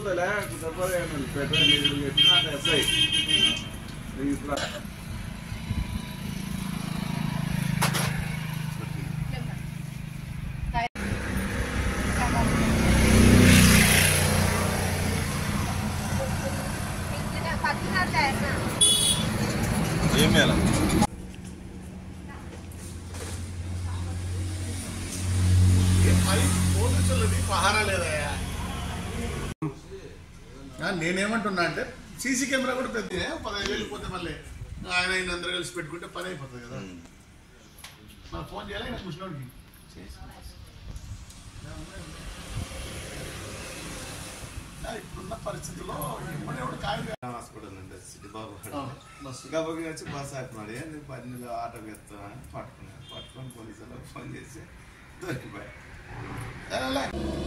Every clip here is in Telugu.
ఏం మేళం మరి పోలీసులది పహారా లేదయ్యా ఆ, నేనేమంటున్నా అంటే సీసీ కెమెరా కూడా పెద్ద పదహైదు వేలు పోతే మళ్ళీ ఆయన ఆయన అందరూ కలిసి పెట్టుకుంటే పని అయిపోతుంది కదా నాకు ఫోన్ చేయాలి ఆయన ముసలోడికి ఆ, ఇప్పుడున్న పరిస్థితుల్లో ఎప్పుడు ఎవడు కాదు హాస్పిటల్ నుండి సిటీ బాబు బస్సు గబకి వచ్చి బస్ ఆపినాడు ఏంది పన్నెండు ఆటో ఎత్తా పట్టుకున్నాను పట్టుకొని పోలీసులు ఫోన్ చేసి దొరికిపోయా ఏలే.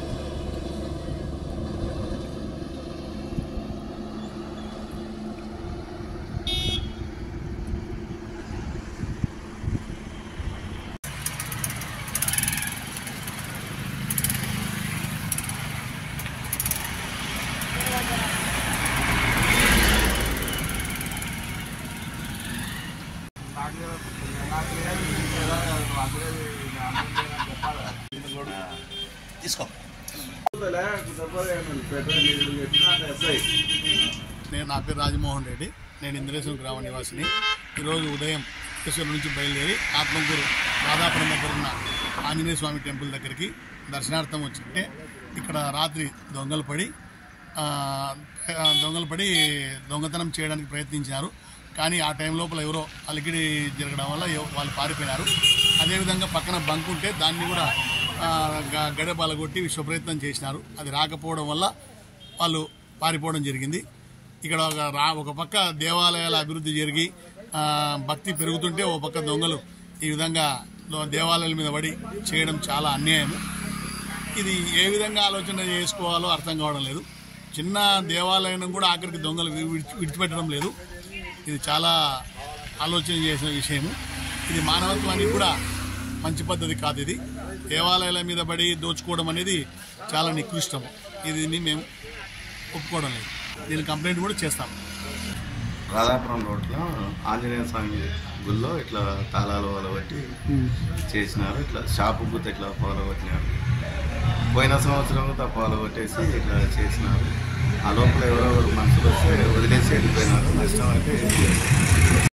తీసుకో నేను నా పేరు రాజమోహన్ రెడ్డి నేను ఇంద్రేశ్వరం గ్రామ నివాసిని ఈరోజు ఉదయం ఇంద్రేశ్వరం నుంచి బయలుదేరి ఆత్మకూరు రాధాపురం దగ్గర ఉన్న ఆంజనేయ స్వామి టెంపుల్ దగ్గరికి దర్శనార్థం వచ్చింటే ఇక్కడ రాత్రి దొంగలు పడి ఆ, దొంగలు పడి దొంగతనం చేయడానికి ప్రయత్నించారు కానీ ఆ టైం లోపల ఎవరో అలికిడి జరగడం వల్ల ఎవ- వాళ్ళు పారిపోయినారు అదేవిధంగా పక్కన బంక్ ఉంటే దాన్ని కూడా ఆ, గ- గడ బలగొట్టి విశ్వప్రయత్నం చేసినారు అది రాకపోవడం వల్ల వాళ్ళు పారిపోవడం జరిగింది ఇక్కడ ఒక రా ఒక పక్క దేవాలయాల అభివృద్ధి జరిగి ఆ, భక్తి పెరుగుతుంటే ఓ పక్క దొంగలు ఈ విధంగా దో- దేవాలయాల మీద పడి చేయడం చాలా అన్యాయము ఇది ఏ విధంగా ఆలోచన చేసుకోవాలో అర్థం కావడం లేదు చిన్న దేవాలయం కూడా ఆఖరికి దొంగలు విడిచి- విడిచిపెట్టడం లేదు ఇది చాలా ఆలోచన చేసిన విషయము ఇది మానవత్వానికి కూడా మంచి పద్ధతి కాదు ఇది దేవాలయాల మీద పడి దోచుకోవడం అనేది చాలా నికృష్టము ఇది మేము ఒప్పుకోవడం లేదు దీని కంప్లైంట్ కూడా చేస్తాం రాధాపురం రోడ్లో ఆంజనేయ స్వామి గుళ్ళో ఇట్లా తాళాలు వలబట్టి చేసినారు ఇట్లా షాపు గుర్తు ఇట్లా పొలగొట్టినారు పోయిన సంవత్సరం కూడా పొలగొట్టేసి ఇట్లా చేసినారు ఆ లోపల ఎవరెవరు మనుషులు వస్తే వదిలేసి వెళ్ళిపోయినారు నష్టం అయితే ఏం లేదు.